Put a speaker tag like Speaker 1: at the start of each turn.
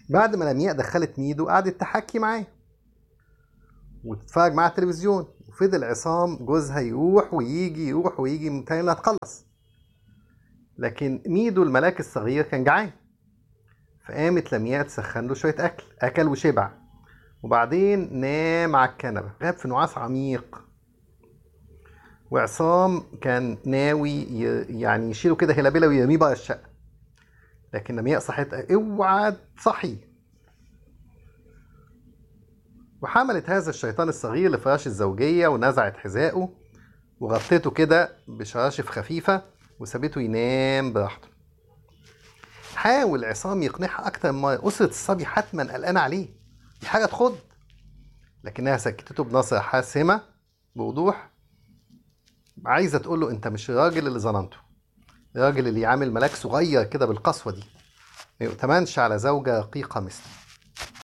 Speaker 1: بعد ما لمياء دخلت ميدو قعدت تحكي معاه وتتفرج معاه على التلفزيون وفضل عصام جوزها يروح ويجي يروح ويجي متهيألي انها تخلص لكن ميدو الملاك الصغير كان جعان فقامت لمياء تسخن له شوية أكل أكل وشبع وبعدين نام على الكنبة غاب في نعاس عميق وعصام كان ناوي ي- يعني يشيله كده هلابيلا ويرميه بره الشقة لكن لمياء صحت اوعى تصحي وحملت هذا الشيطان الصغير لفراش الزوجية ونزعت حذائه وغطيته كده بشراشف خفيفة وسابته ينام براحته حاول عصام يقنعها أكتر من مرة أسرة الصبي حتما قلقانة عليه دي حاجة تخض لكنها سكتته بنظرة حاسمة بوضوح عايزة تقول له أنت مش الراجل اللي ظننته الراجل اللي يعامل ملاك صغير كده بالقسوة دي ما يؤتمنش على زوجة رقيقة مثلي